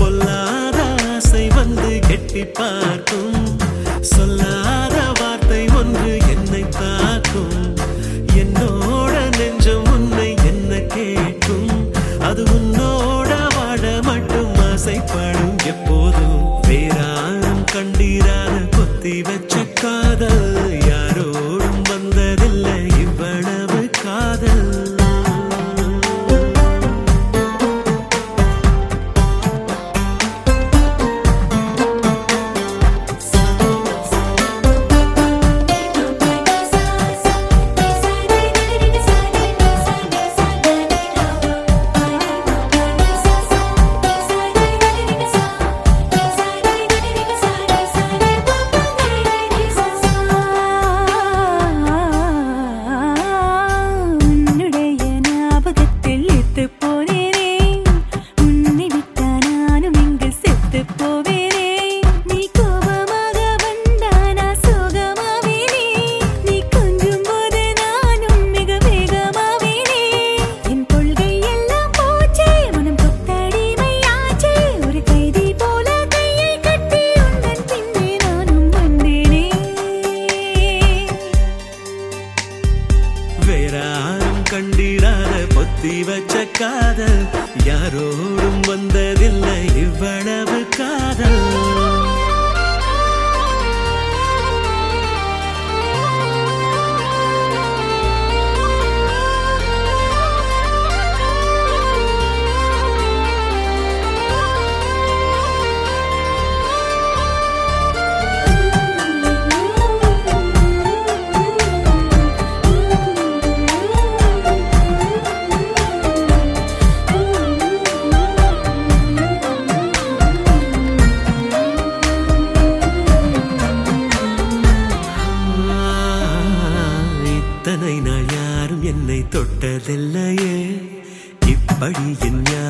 பொல்லாத ஆசை வந்து கெட்டி பார்க்கும் சொல்லாத வார்த்தை ஒன்று என்னை தாக்கும் என்னோட நெஞ்சம் உன்னை என்ன கேட்கும் அது உன்னோட வாழ மட்டும் ஆசைப்படும் எப்போதும் வேறாரும் கண்டீராத கொத்தி வச்ச காதல் யாரோடும் வந்ததில்லை இவ்வளவு காதல் உன்னுடைய ஞாபகத்தில் இத்து போனேனே உன்னை விட்டா நானும் இங்கு செத்து போவேனே நீ கோபமாக வந்தா நான் சோகமாவேனே நீ கொஞ்சும் போது நானும் மிக வேகமாவேனே என் கொள்கை எல்லாம் போச்சே மனம் கொத்தடிமையாச்சே ஒரு கைதி போல கையை கட்டி உந்தன் பின்னே நானும் வந்தேனே வேறாரும் கண்டிராத பொத்தி வச்ச காதல் யாரோடும் வந்ததில்லை இவ்வளவு காதல் இத்தனை நாள் யாரும் என்னை தொட்டதில்லையே இப்படி என்